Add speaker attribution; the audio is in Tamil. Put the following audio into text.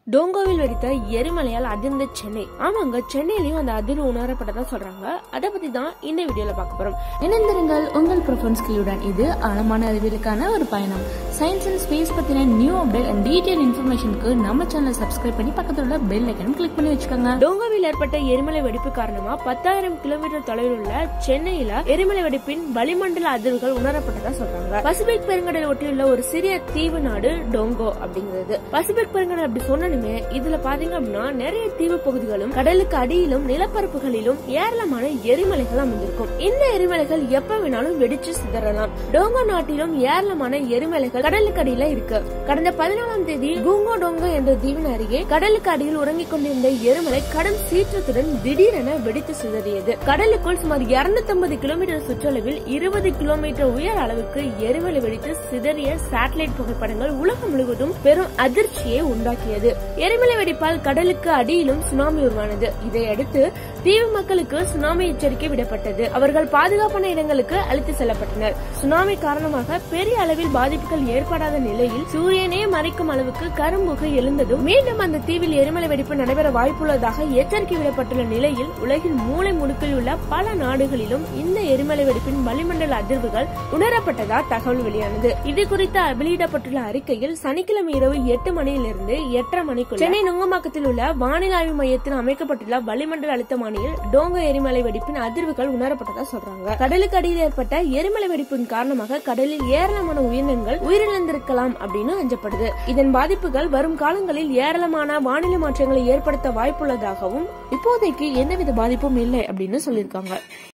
Speaker 1: டோங்கோவில் வெடித்த எரிமலையால் அதிர்ந்த சென்னை ஆமாங்க சென்னையிலயும் அந்த அதிர்வு உணரப்பட்டதா சொல்றாங்க அதை பத்தி தான் இந்த வீடியோல பார்க்க போறோம்
Speaker 2: இணைந்திருங்கள் உங்கள் ப்ரொஃபன் ஸ்கில்லுடன் இது ஆழமான அறிவியலுக்கான ஒரு பயணம் சயின்ஸ் அண்ட் ஸ்பேஸ் பத்தின நியூ அப்டேட் அண்ட் டீடைல் இன்ஃபர்மேஷனுக்கு நம்ம சேனலை சப்ஸ்கிரைப் பண்ணி பக்கத்துல உள்ள பெல் ஐக்கனும் கிளிக் பண்ணி வச்சுக்கோங்க
Speaker 1: டோங்கோவில் ஏற்பட்ட எரிமலை வெடிப்பு காரணமா பத்தாயிரம் கிலோமீட்டர் தொலைவில் உள்ள சென்னையில எரிமலை வெடிப்பின் வளிமண்டல அதிர்வுகள் உணரப்பட்டதா சொல்றாங்க பசிபிக் பெருங்கடல் ஒட்டியுள்ள ஒரு சிறிய தீவு நாடு டோங்கோ அப்படிங்கிறது பசிபிக் பெருங்கடல் அப்படி சொன்னனுமே இதுல பாத்தீங்க அப்படின்னா நிறைய தீவு பகுதிகளும் கடலுக்கு அடியிலும் நிலப்பரப்புகளிலும் ஏராளமான எரிமலைகள் அமைந்திருக்கும் இந்த எரிமலைகள் எப்ப வேணாலும் வெடிச்சு சிதறலாம் டோங்கோ நாட்டிலும் ஏராளமான எரிமலைகள் கடலுக்கு அடியில இருக்கு கடந்த பதினாலாம் தேதி குங்கோ டோங்கோ என்ற தீவின் அருகே கடலுக்கு அடியில் உறங்கிக் கொண்டிருந்த எரிமலை கடும் சீற்றத்துடன் திடீரென வெடித்து சிதறியது கடலுக்குள் சுமார் 250 கிலோமீட்டர் சுற்றளவில் இருபது கிலோமீட்டர் உயர அளவுக்கு எரிமலை வெடித்து சிதறிய சேட்டலைட் புகைப்படங்கள் உலகம் முழுவதும் பெரும் அதிர்ச்சியை உண்டாக்கியது எரிமலை வெடிப்பால் கடலுக்கு அடியிலும் சுனாமி உருவானது இதையடுத்து தீவு மக்களுக்கு சுனாமி எச்சரிக்கை விடப்பட்டது அவர்கள் பாதுகாப்பான இடங்களுக்கு அழைத்து செல்லப்பட்டனர் சுனாமி காரணமாக பெரிய அளவில் பாதிப்புகள் ஏற்படாத நிலையில் சூரியனே மறைக்கும் அளவுக்கு கரும்புகை எழுந்ததும் மீண்டும் அந்த தீவில் எரிமலை வெடிப்பு நடைபெற வாய்ப்புள்ளதாக எச்சரிக்கை விடப்பட்டுள்ள நிலையில் உலகின் மூலை முடுக்கில் உள்ள பல நாடுகளிலும் இந்த எரிமலை வெடிப்பின் வளிமண்டல அதிர்வுகள் உணரப்பட்டதா தகவல் வெளியானது இது குறித்து வெளியிடப்பட்டுள்ள அறிக்கையில் சனிக்கிழமை இரவு எட்டு மணியிலிருந்து எட்டரை மணிக்குள் சென்னை நுங்கம்பாக்கத்தில் உள்ள வானிலை ஆய்வு மையத்தில் அமைக்கப்பட்டுள்ள வளிமண்டல அழுத்தமானியில் டோங்கோ எரிமலை வெடிப்பின் அதிர்வுகள் உணரப்பட்டதா சொல்றாங்க கடலுக்கு அடியில் ஏற்பட்ட எரிமலை வெடிப்பின் காரணமாக கடலில் ஏராளமான உயிரினங்கள் உயிரிழந்திருக்கலாம் அப்படின்னு அஞ்சப்படுது இதன் பாதிப்புகள் வரும் காலங்களில் ஏராளமான வானிலை மாற்றங்களை ஏற்படுத்த வாய்ப்புள்ளதாகவும் இப்போதைக்கு எந்தவித பாதிப்பும் இல்லை அப்படின்னு சொல்லியிருக்காங்க